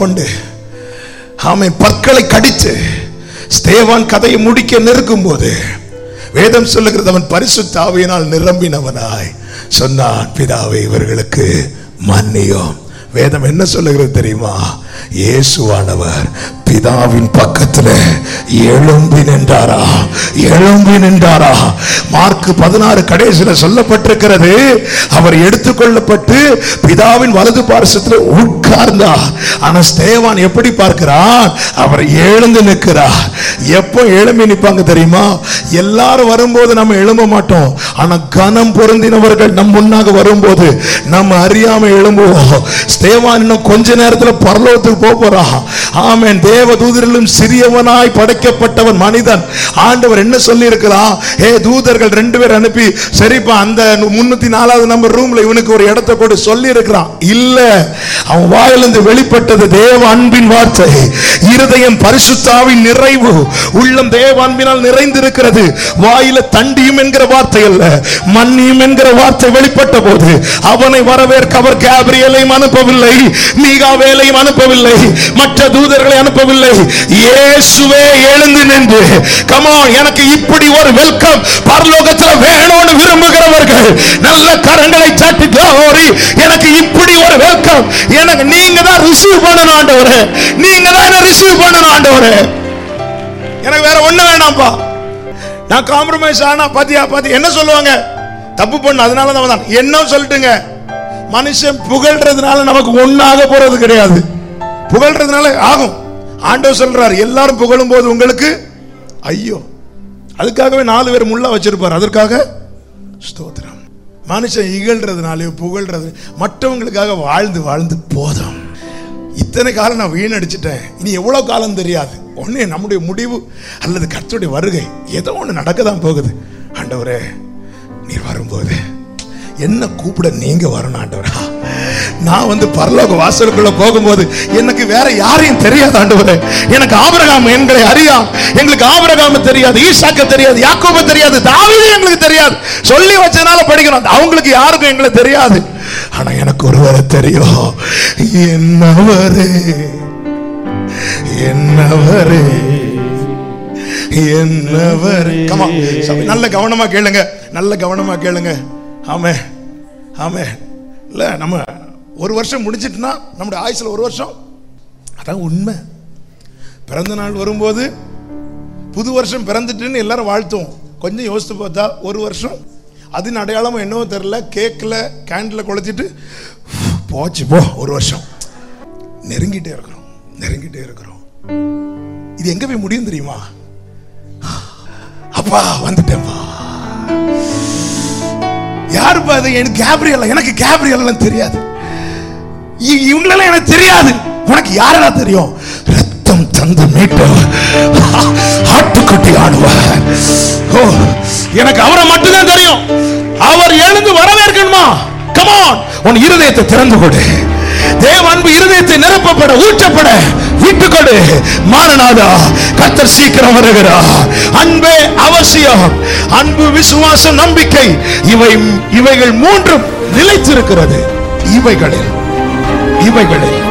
கொண்டு ஆமென் பற்களை கடித்து ஸ்தேவான் கதையை முடிக்க நெருக்கும் போது வேதம் சொல்லுகிறது அவன் பரிசுத்த ஆவியினால் நிரம்பினவனாய் சொன்னான் பிதாவை இவர்களுக்கு மன்னியும் வேதம் என்ன சொல்லுகிறது தெரியுமா இயேசுவானவர் பிதாவின் பக்கத்துல எழும்பி நின்றாரா எழும்பி நின்றாரா மார்க் பதினாறு கடைசியில் சொல்லப்பட்டிருக்கிறது அவர் எடுத்துக்கொள்ளப்பட்டு பிதாவின் வலது பார்சத்தில் உட்கார்ந்தார் ஆனா ஸ்தேவான் எப்படி பார்க்கிறான் அவர் எழுந்து நிற்கிறார் எப்போ எழும்பி நிற்பாங்க தெரியுமா எல்லாரும் வரும்போது நம்ம எழும்ப மாட்டோம் ஆனா கனம் பொருந்தினவர்கள் நம் முன்னாக வரும்போது நம்ம அறியாம எழும்புவோம் ஸ்தேவான் இன்னும் கொஞ்ச நேரத்துல பரலோகத்துக்கு போக போறா ஆமென் தேவ தூதரிலும் சிறியவனாய் படைக்கப்பட்டவன் மனிதன் ஆண்டவர் என்ன சொல்லி இருக்கிறான் ஏ தூதர்கள் ரெண்டு பேர் அனுப்பி சரிப்பா அந்த முன்னூத்தி நாலாவது நம்பர் ரூம்ல இவனுக்கு ஒரு இடத்தை கொடு சொல்லி இருக்கிறான் இல்ல அவன் வாயிலிருந்து வெளிப்பட்டது தேவ அன்பின் வார்த்தை இருதயம் பரிசுத்தாவின் நிறைவு உள்ளம் தேவ அன்பினால் நிறைந்திருக்கிறது வாயில தண்டியும் என்கிற வார்த்தை அல்ல மன்னியும் என்கிற வார்த்தை வெளிப்பட்ட போது அவனை வரவேற்க அவர் கேப்ரியலையும் அனுப்பவில்லை மீகாவேலையும் அனுப்பவில்லை மற்ற தூதர்களை அனுப்பவில்லை இயேசுவே எழுந்து நின்று கமான் எனக்கு இப்படி ஒரு வெல்கம் பரலோகத்தில் வேணும்னு விரும்புகிறவர்கள் நல்ல கரங்களை சாட்டி glory எனக்கு இப்படி ஒரு வெல்கம் எனக்கு நீங்க தான் ரிசீவ் பண்ணணும் ஆண்டவரே நீங்க தான் ரிசீவ் பண்ணணும் ஆண்டவரே எனக்கு வேற ஒண்ணு வேணாம்ப்பா நான் காம்ப்ரமைஸ் ஆனா பாத்தியா பாத்தி என்ன சொல்லுவாங்க தப்பு பண்ண அதனால தான் தான் என்ன சொல்லட்டுங்க மனுஷன் புகழ்றதுனால நமக்கு ஒண்ணாக போறது கிடையாது புகழ்றதுனால ஆகும் ஆண்டவர் சொல்றார் எல்லாரும் புகழும் போது உங்களுக்கு ஐயோ அதுக்காகவே நாலு பேர் முள்ள வச்சிருப்பார் அதற்காக ஸ்தோத்திரம் மனுஷன் இகழ்றதுனாலே புகழ்றது மற்றவங்களுக்காக வாழ்ந்து வாழ்ந்து போதும் இத்தனை காலம் நான் வீணடிச்சிட்டேன் இனி எவ்வளவு காலம் தெரியாது ஒண்ணு நம்முடைய முடிவு அல்லது கர்த்தருடைய வருகை ஏதோ ஒண்ணு நடக்க தான் போகுது ஆண்டவரே நீர் வரும்போது என்ன கூப்பிட நீங்க வரணும் ஆண்டவரா நான் வந்து பரலோக வாசலுக்குள்ள போகும்போது எனக்கு வேற யாரையும் தெரியாது ஆண்டவரே எனக்கு ஆபிரகாம் எங்களை அறியா எங்களுக்கு ஆபிரகாம தெரியாது ஈசாக்க தெரியாது யாக்கோப தெரியாது தாவீது எங்களுக்கு தெரியாது சொல்லி வச்சதுனால படிக்கிறோம் அவங்களுக்கு யாருக்கும் எங்களை தெரியாது ஆனா எனக்கு ஒருவரை தெரியும் என்னவரே என்னவரே என்னவரே கமா நல்ல கவனமா கேளுங்க நல்ல கவனமா கேளுங்க ஆமே ஆமே இல்ல நம்ம ஒரு வருஷம் முடிச்சிட்டுனா நம்முடைய ஆயுசுல ஒரு வருஷம் அதான் உண்மை பிறந்த நாள் வரும்போது புது வருஷம் பிறந்துட்டுன்னு எல்லாரும் வாழ்த்துவோம் கொஞ்சம் யோசித்து பார்த்தா ஒரு வருஷம் அதன் அடையாளமும் என்னவோ தெரில கேக்கில் கேண்டில் கொளுத்திட்டு போச்சு போ ஒரு வருஷம் நெருங்கிட்டே இருக்கிறோம் நெருங்கிட்டே இருக்கிறோம் இது எங்க போய் முடியும் தெரியுமா அப்பா வந்துட்டேன்ப்பா யாருப்பா அது எனக்கு கேப்ரியல் எனக்கு கேப்ரியல் தெரியாது இ- இவங்களெல்லாம் எனக்கு தெரியாது உனக்கு யாரா தெரியும் ரத்தம் தந்து மீட்டவர் ஆட்டுக்குட்டி ஆடுவார் ஓ எனக்கு அவரை மட்டும்தான் தெரியும் அவர் எழுந்து வரவேற்கணுமா கமான் உன் இருதயத்தை திறந்து கொடு தேவ அன்பு இருதயத்தை நிரப்பப்பட ஊற்றப்பட விட்டு கொடு மாறனாதா கர்த்தர் சீக்கிரம் வருகிறார் அன்பே அவசியம் அன்பு விசுவாசம் நம்பிக்கை இவை இவைகள் மூன்றும் நிலைத்திருக்கிறது இவைகளில் இவைகளில்